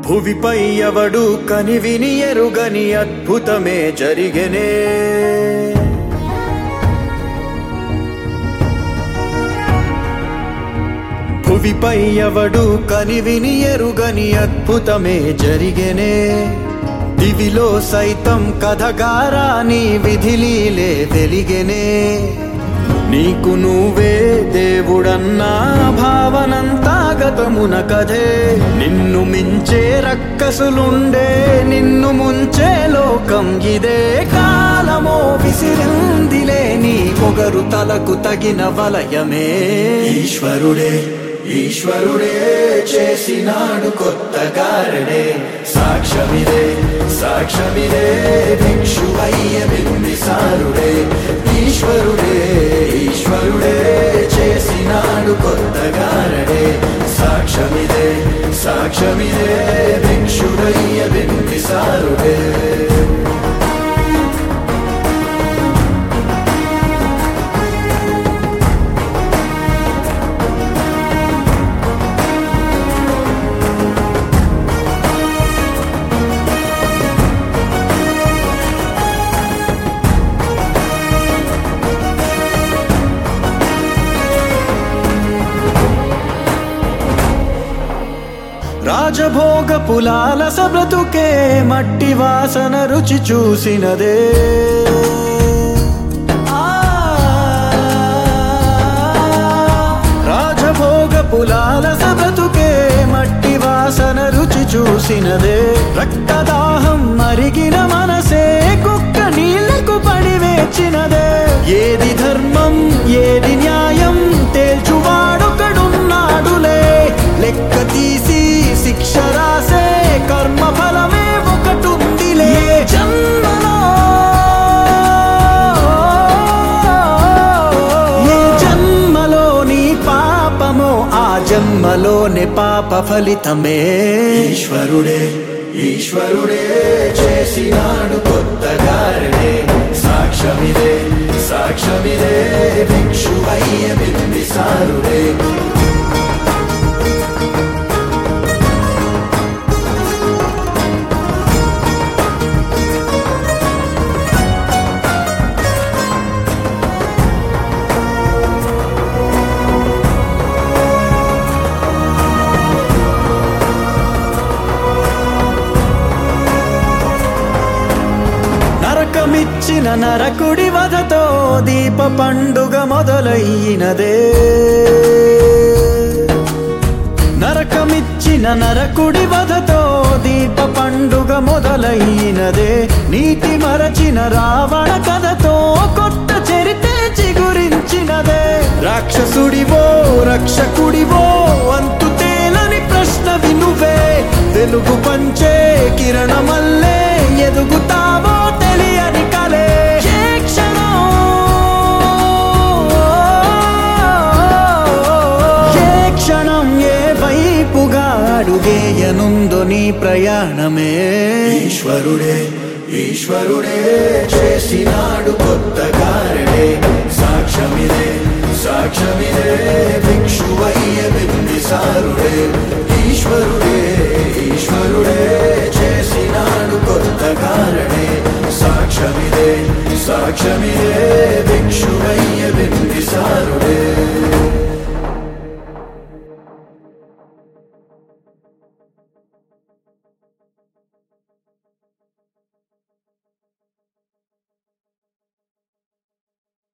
భువిపై ఎవడు కనివిని ఎరుగని అద్భుతమే జరిగెనే భువిపై ఎవడు కనివిని ఎరుగని అద్భుతమే జరిగెనే దివిలో సైతం కథగారా నీ విధిలీలే వెలిగెనే నీకు నువ్వే దేవుడన్నా భావనంతా గతమున కథే నిన్ను మించే రక్కసులుండే నిన్ను ముంచే లోకం ఇదే కాలమో విసిరిందిలే నీ పొగరు తలకు తగిన వలయమే ఈశ్వరుడే ఈశ్వరుడే చేసినాడు కొత్త గారడే సాక్ష్యమిదే సాక్ష్యమిదే భిక్షువయ్య బింబిసారుడే ఈశ్వరుడే ఈశ్వరుడే చేసినాడు కొత్త గారడే సాక్ష్యమిదే సాక్ష్యమిదే భిక్షుడయ్య బింబిసారుడే రాజభోగ పులాల సబ్రతుకే మట్టి వాసన రుచి చూసినదే ఆ, రాజభోగ పులాల సబ్రతుకే మట్టి వాసన రుచి చూసినదే రక్తదాహం మరిగిన మనసే కుక్క నీళ్లకు పడి వేచినదే ఏది ధర్మం ఏది న్యాయం తేల్చువాడొకడున్నాడులే లెక్క తీసి శిక్ష రాసే కర్మ ఫలమే ఒకటుందిలే జన్మలో ఏ జన్మలో నీ పాపమో ఆ జన్మలోని పాప ఫలితమే ఈశ్వరుడే ఈశ్వరుడే చేసినాడు కొత్త గారడే సాక్ష్యమిదే సాక్ష్యమిదే భిక్షువయ్య బింబిసారుడే నరకమిచ్చిన నరకుడి వధతో దీప పండుగ మొదలయ్యినదే నరకమిచ్చిన నరకుడి వధతో దీప పండుగ మొదలయ్యినదే నీతి మరచిన రావణ కథతో కొత్త చరితే చిగురించినదే రాక్షసుడివో రక్షకుడివో అంతు తేలని ప్రశ్న వినువే వెలుగు పంచే కిరణమల్లే ఎదుగుతావో తెలియని కలే ఏ క్షణం ఏ క్షణం ఏ వైపుగా అడుగేయనుందో నీ ప్రయాణమే ఈశ్వరుడే ఈశ్వరుడే చేసినాడు కొత్త గారడే సాక్ష్యమిదే సాక్ష్యమిదే భిక్షువయ్య బింబిసారుడే ఈశ్వరుడే ఈశ్వరుడే చేసినాడు కొత్త గారడే సాక్ష్యమిదే సాక్ష్యమిదే